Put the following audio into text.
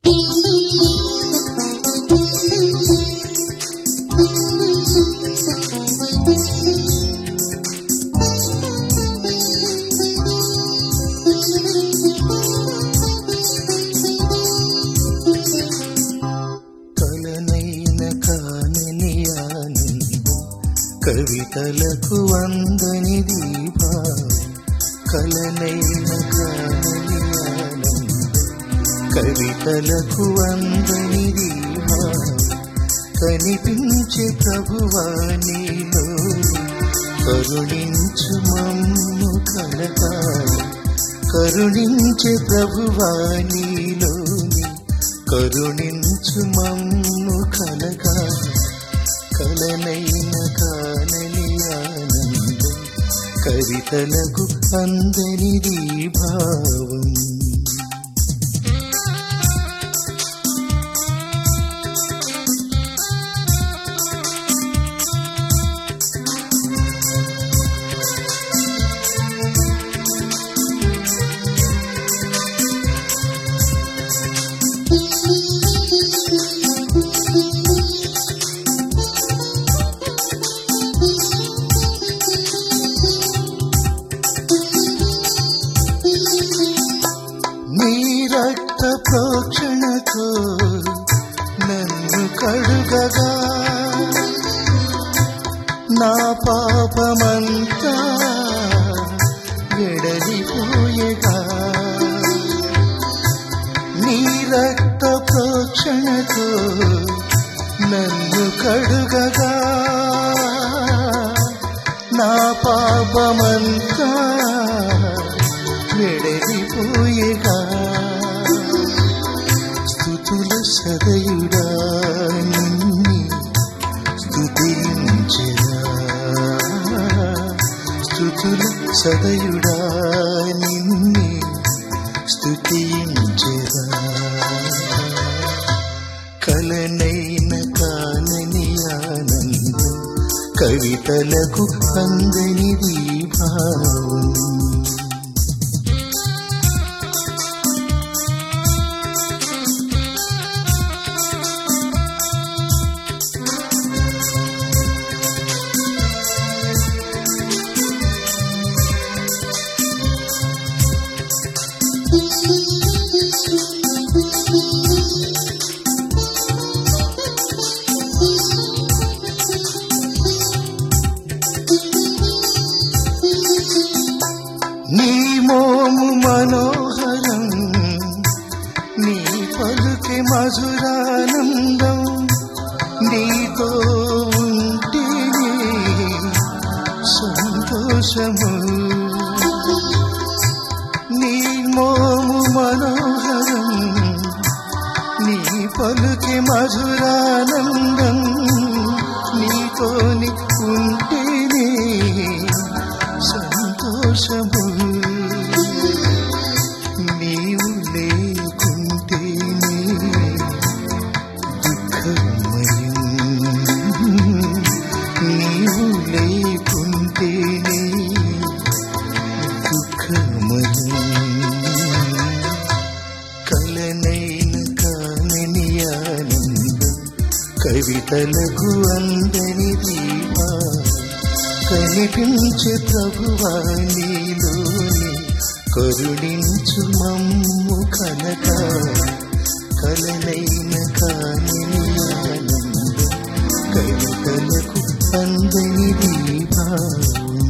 కలనైన కానని ఆనందం కవితలకు వందని దీపాలు కలనైన కానని ఆనందం కవితలకు వందని దీపాలు కనిపించే ప్రభువాణిలో కరుణించు మమ్ము కలకాలి కరుణించే ప్రభువాణిలోని కరుణించు మమ్ము కలకాలి కలనైన కానని ఆనందం కవితలకు అందనిది భావం నీ రక్త ప్రోక్షణతో నన్ను కడుగగా నా పాపమంతా ఎడలిపోయగా నీ రక్త ప్రోక్షణతో నన్ను కడుగగా నా పాపమంతా వెడలిపోయేగా స్థుతుల సదయుడా నిన్ని స్థుతించరా స్థుతుల సదయుడా నిన్ని స్థుతించరా కలనైన కానని ఆనందం కవితలకు అందనిది భావం నీ మోము మనోహరం నీ పలుకే మధురానందం నీతో ఉంటేనే సంతోషము నీ మోము మనోహరం నీ పలుకే మధురానందం నీతోని ఉంటేనే సంతోషము నీవు లేకుంటేనే దుఃఖమయం నీవు లేకుంటేనే దుఃఖమయం కలనైన కానని ఆనందం కవితలకు అందని దీపా కనిపించే ప్రభువాణిలోని కరుణించు మమ్ము కనక కలనైన కానని ఆనందం కవితలకు అందని దీపా